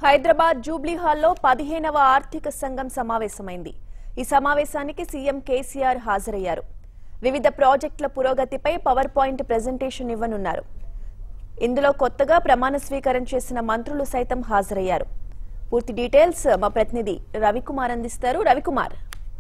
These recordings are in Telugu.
హైదరాబాద్ జూబ్లీ హాల్లో పదిహేనవ ఆర్థిక సంఘం సమావేశమైంది ఈ సమావేశానికి సీఎం కేసీఆర్ హాజరయ్యారు వివిధ ప్రాజెక్టుల పురోగతిపై పవర్ పాయింట్ ప్రెజెంటేషన్ ఇవ్వనున్నారు ఇందులో కొత్తగా ప్రమాణ స్వీకారం చేసిన మంత్రులు సైతం హాజరయ్యారు పూర్తి డీటెయిల్స్ మా ప్రతినిధి రవికుమార్ అందిస్తారు రవికుమార్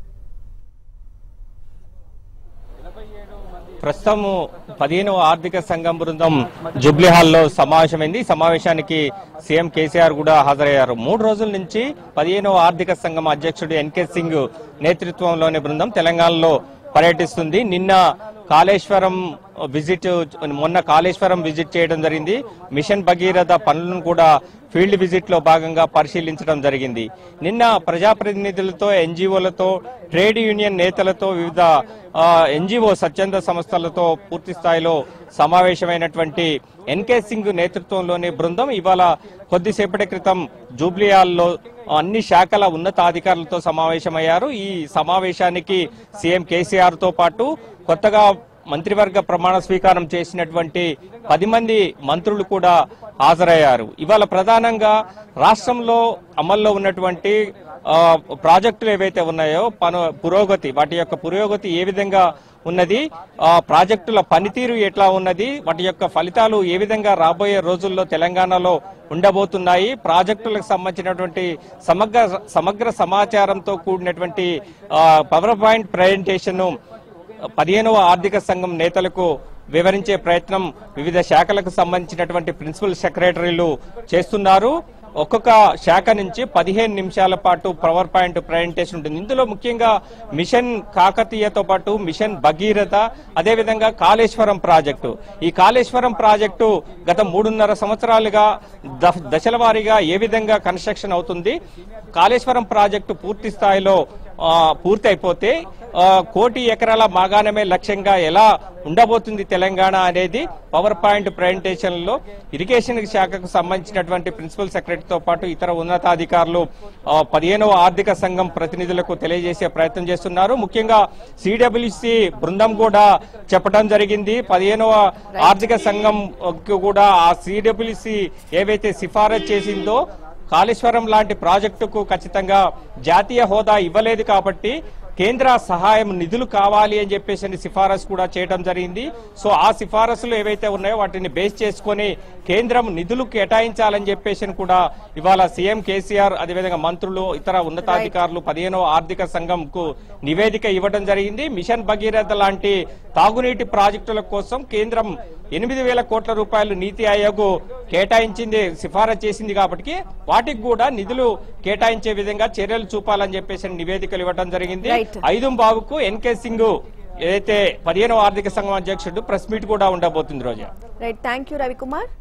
ప్రస్తుతం పదిహేనవ ఆర్థిక సంఘం బృందం జూబ్లీ హాల్లో సమావేశమైంది ఈ సమావేశానికి సీఎం కేసీఆర్ కూడా హాజరయ్యారు మూడు రోజుల నుంచి పదిహేనవ ఆర్థిక సంఘం అధ్యక్షుడు ఎన్కే సింగ్ నేతృత్వంలోని బృందం తెలంగాణలో పర్యటిస్తుంది నిన్న కాళేశ్వరం విజిట్ మొన్న కాళేశ్వరం విజిట్ చేయడం జరిగింది మిషన్ భగీరథ పనులను కూడా ఫీల్డ్ విజిట్ లో భాగంగా పరిశీలించడం జరిగింది నిన్న ప్రజాప్రతినిధులతో ఎన్జిఓలతో ట్రేడ్ యూనియన్ నేతలతో వివిధ ఎన్జిఓ స్వచ్ఛంద సంస్థలతో పూర్తి స్థాయిలో సమావేశమైనటువంటి ఎన్కే సింగ్ నేతృత్వంలోని బృందం ఇవాళ కొద్దిసేపటి క్రితం జూబ్లీయాల్లో అన్ని శాఖల ఉన్నతాధికారులతో సమావేశమయ్యారు ఈ సమావేశానికి సీఎం కేసీఆర్ తో పాటు కొత్తగా మంత్రివర్గ ప్రమాణ స్వీకారం చేసినటువంటి పది మంది మంత్రులు కూడా హాజరయ్యారు ఇవాళ ప్రధానంగా రాష్ట్రంలో అమల్లో ఉన్నటువంటి ఆ, ప్రాజెక్టులు ఏవైతే ఉన్నాయో పను పురోగతి వాటి యొక్క పురోగతి ఏ విధంగా ఉన్నది ఆ ప్రాజెక్టుల పనితీరు ఎట్లా ఉన్నది వాటి యొక్క ఫలితాలు ఏ విధంగా రాబోయే రోజుల్లో తెలంగాణలో ఉండబోతున్నాయి ప్రాజెక్టులకు సంబంధించినటువంటి సమగ్ర సమగ్ర సమాచారంతో కూడినటువంటి ఆ, పవర్ పాయింట్ ప్రజెంటేషన్ పదిహేనవ ఆర్థిక సంఘం నేతలకు వివరించే ప్రయత్నం వివిధ శాఖలకు సంబంధించినటువంటి ప్రిన్సిపల్ సెక్రటరీలు చేస్తున్నారు ఒక్కొక్క శాఖ నుంచి పదిహేను నిమిషాల పాటు పవర్ పాయింట్ ప్రజెంటేషన్ ఉంటుంది ఇందులో ముఖ్యంగా మిషన్ కాకతీయతో పాటు మిషన్ భగీరథ అదేవిధంగా కాళేశ్వరం ప్రాజెక్టు ఈ కాళేశ్వరం ప్రాజెక్టు గత మూడున్నర సంవత్సరాలుగా ద- దశల వారీగా ఏ విధంగా కన్స్ట్రక్షన్ అవుతుంది కాళేశ్వరం ప్రాజెక్టు పూర్తి స్థాయిలో ఆ, పూర్తి అయిపోతే ఆ, కోటి ఎకరాల మాగాణమే లక్ష్యంగా ఎలా ఉండబోతుంది తెలంగాణ అనేది పవర్ పాయింట్ ప్రజెంటేషన్ లో ఇరిగేషన్ శాఖకు సంబంధించినటువంటి ప్రిన్సిపల్ సెక్రటరీతో పాటు ఇతర ఉన్నతాధికారులు ఆ, పదిహేనవ ఆర్థిక సంఘం ప్రతినిధులకు తెలియజేసే ప్రయత్నం చేస్తున్నారు ముఖ్యంగా సిడబ్ల్యూసి బృందం కూడా చెప్పడం జరిగింది పదిహేనవ ఆర్థిక సంఘం కూడా ఆ సిడబ్ల్యూసి ఏవైతే సిఫారసు చేసిందో కాళేశ్వరం లాంటి ప్రాజెక్టుకు ఖచ్చితంగా జాతీయ హోదా ఇవ్వలేదు కాబట్టి కేంద్ర సహాయం నిధులు కావాలి అని చెప్పేసి అని సిఫారసు కూడా చేయడం జరిగింది సో ఆ సిఫారసులు ఏవైతే ఉన్నాయో వాటిని బేస్ చేసుకొని కేంద్రం నిధులు కేటాయించాలని చెప్పేసి అని కూడా ఇవాళ సీఎం కేసీఆర్ అదేవిధంగా మంత్రులు ఇతర ఉన్నతాధికారులు పదిహేనవ ఆర్థిక సంఘంకు నివేదిక ఇవ్వడం జరిగింది మిషన్ భగీరథ లాంటి తాగునీటి ప్రాజెక్టుల కోసం కేంద్రం ఎనిమిది వేల కోట్ల రూపాయలు నీతి ఆయోగ్ కేటాయించింది సిఫారసు చేసింది కాబట్టి వాటికి కూడా నిధులు కేటాయించే విధంగా చర్యలు చూపాలని చెప్పేసి నివేదికలు ఇవ్వడం జరిగింది Right. ఐదు బాబుకు ఎన్కే సింగ్ ఏదైతే పదిహేనవ ఆర్థిక సంఘం అధ్యక్షుడు ప్రెస్ మీట్ కూడా ఉండబోతుంది Roja right thank you Ravikumar